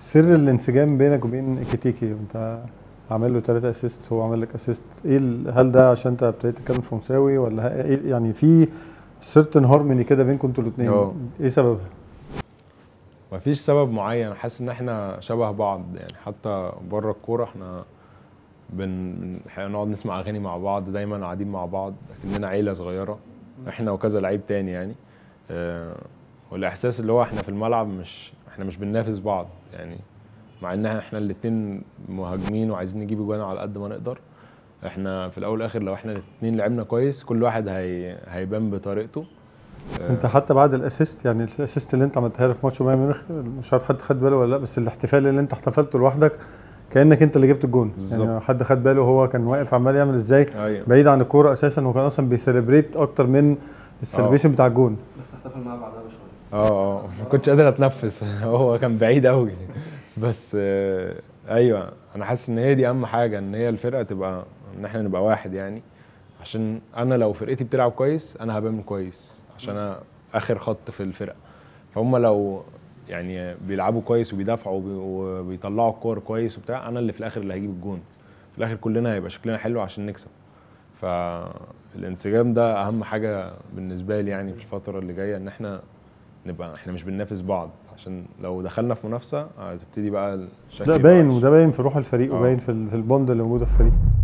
سر الانسجام بينك وبين اكيتيكي انت عامل له ثلاثة اسيست هو عامل لك اسيست ايه ال- هل ده عشان انت ابتديت تتكلم فرنساوي ولا ه- ايه يعني في سيرتن هارموني كده بينكم انتوا الاثنين اه. ايه سببها؟ مفيش سبب معين حاسس ان احنا شبه بعض يعني حتى بره الكوره احنا بن بن- نقعد نسمع اغاني مع بعض دايما قاعدين مع بعض كأننا عيله صغيره احنا وكذا لعيب تاني يعني آه، والاحساس اللي هو احنا في الملعب مش احنا مش بننافس بعض يعني مع ان احنا الاتنين مهاجمين وعايزين نجيب جوان على قد ما نقدر احنا في الاول والاخر لو احنا الاتنين لعبنا كويس كل واحد هي هيبان بطريقته آه، انت حتى بعد الاسيست يعني الاسيست اللي انت عملتها له في ماتش بايرن ميونخ مش عارف حد خد باله ولا لا بس الاحتفال اللي انت احتفلته لوحدك كانك انت اللي جبت الجون بالظبط. يعني حد خد باله هو كان واقف عمال يعمل ازاي ايوه بعيد عن الكوره اساسا وكان اصلا بيسليبريت اكتر من السليبريشن بتاع الجون بس احتفل معاه بعدها بشويه اه اه ما كنتش قادر اتنفس هو كان بعيد قوي بس آه، ايوه انا حاسس ان هي دي اهم حاجه ان هي الفرقه تبقى ان احنا نبقى واحد يعني عشان انا لو فرقتي بتلعب كويس انا هبان كويس عشان انا اخر خط في الفرقه فهم لو يعني بيلعبوا كويس وبيدافعوا وبي- وبيطلعوا الكور كويس وبتاع انا اللي في الاخر اللي هجيب الجون في الاخر كلنا هيبقى شكلنا حلو عشان نكسب فالانسجام ده اهم حاجه بالنسبه لي يعني في الفتره اللي جايه ان احنا نبقى احنا مش بننافس بعض عشان لو دخلنا في منافسه هتبتدي بقى الشكل ده يبقى باين وحش. وده باين في روح الفريق اه. وباين في ال- في البوند اللي موجوده في الفريق